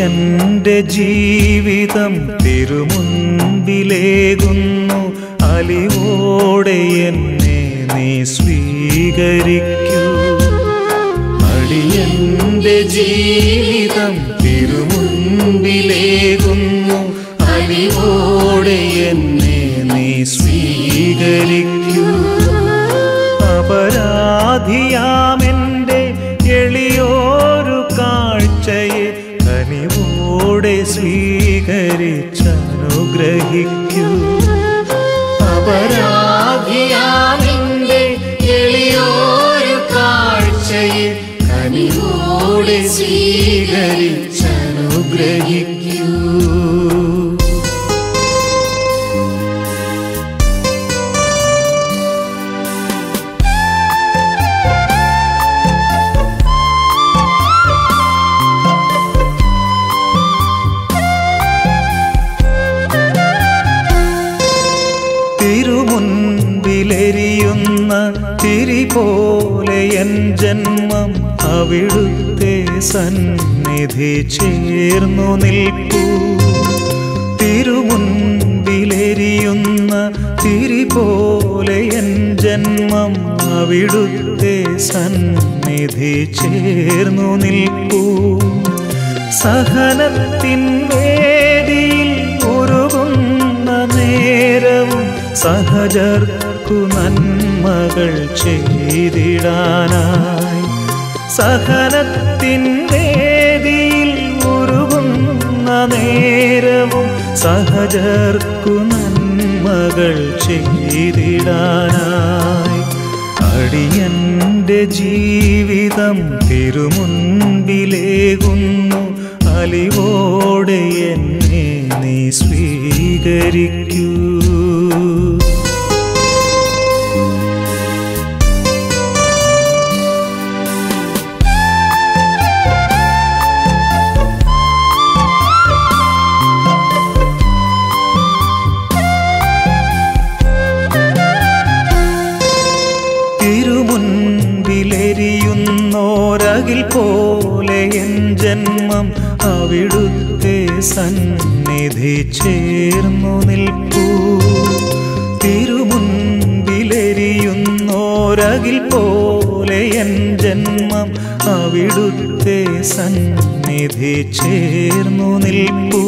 അടിയന്റെ ജീവിതം തിരുമുൻപിലേകുന്നു അലിവോടെ എന്നെ നീ സ്വീകരിക്കൂ അടിയന്റെ ജീവിതം തിരുമുൻപിലേകുന്നു അലിവോടെ എന്നെ നീ സ്വീകരിക്കൂ അപരാധിയാമെൻ്റെ എളിയോരു കാഴ്ചയെ കനിവോടെ സ്വീകരിച്ചനുഗ്രഹിക്കൂ അപരാധിയാമെൻ്റെ എളിയോരു കാഴ്ചയെ കനിവോടെ സ്വീകരിച്ചനുഗ്രഹിക്കൂ തിരുമുൻപിലെരിയുന്ന തിരി പോലെ എൻ ജന്മം അവിടുത്തെ സന്നിധി ചേർന്നു നിൽപ്പൂ തിരുമുൻപിലെരിയുന്ന തിരി പോലെ എൻ ജന്മം അവിടുത്തെ സന്നിധി ചേർന്നു നിൽപ്പൂ സഹനത്തിൻ വേദിയിൽ ഉരുകുന്ന നേരവും സഹജർക്കു നന്മകൾ ചെയ്തിടാനായി സഹനത്തിൻ വേദിയിൽ ഉരുകുന്ന നേരവും സഹജർക്കു നന്മകൾ ചെയ്തിടാനായി അടിയന്റെ ജീവിതം തിരുമുൻപിലേകുന്നു അലിവോടെ എന്നെ നീ സ്വീകരിക്കൂ തിരുമുൻപിലെരിയുന്നോരകിൽ പോലെ എൻ ജന്മം അവിടുത്തെ സന്നിധി ചേർന്നു നിൽപ്പൂ തിരുമുൻപിലെരിയുന്നോരകിൽ പോലെ എൻ ജന്മം അവിടുത്തെ സന്നിധി ചേർന്നു നിൽപ്പൂ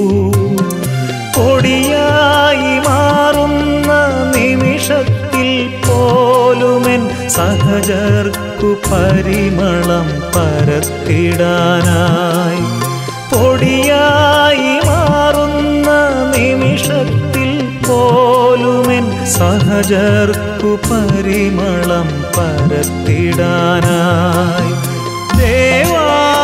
പൊടിയായി മാറുന്ന നിമിഷത്തിൽ പോലുമെൻ സഹജർക്കു പരിമളം പരത്തിടാനായി പൊടിയായി മാറുന്ന നിമിഷത്തിൽ പോലുമെൻ സഹജർക്കു പരിമളം പരത്തിടാനായി ദേവാ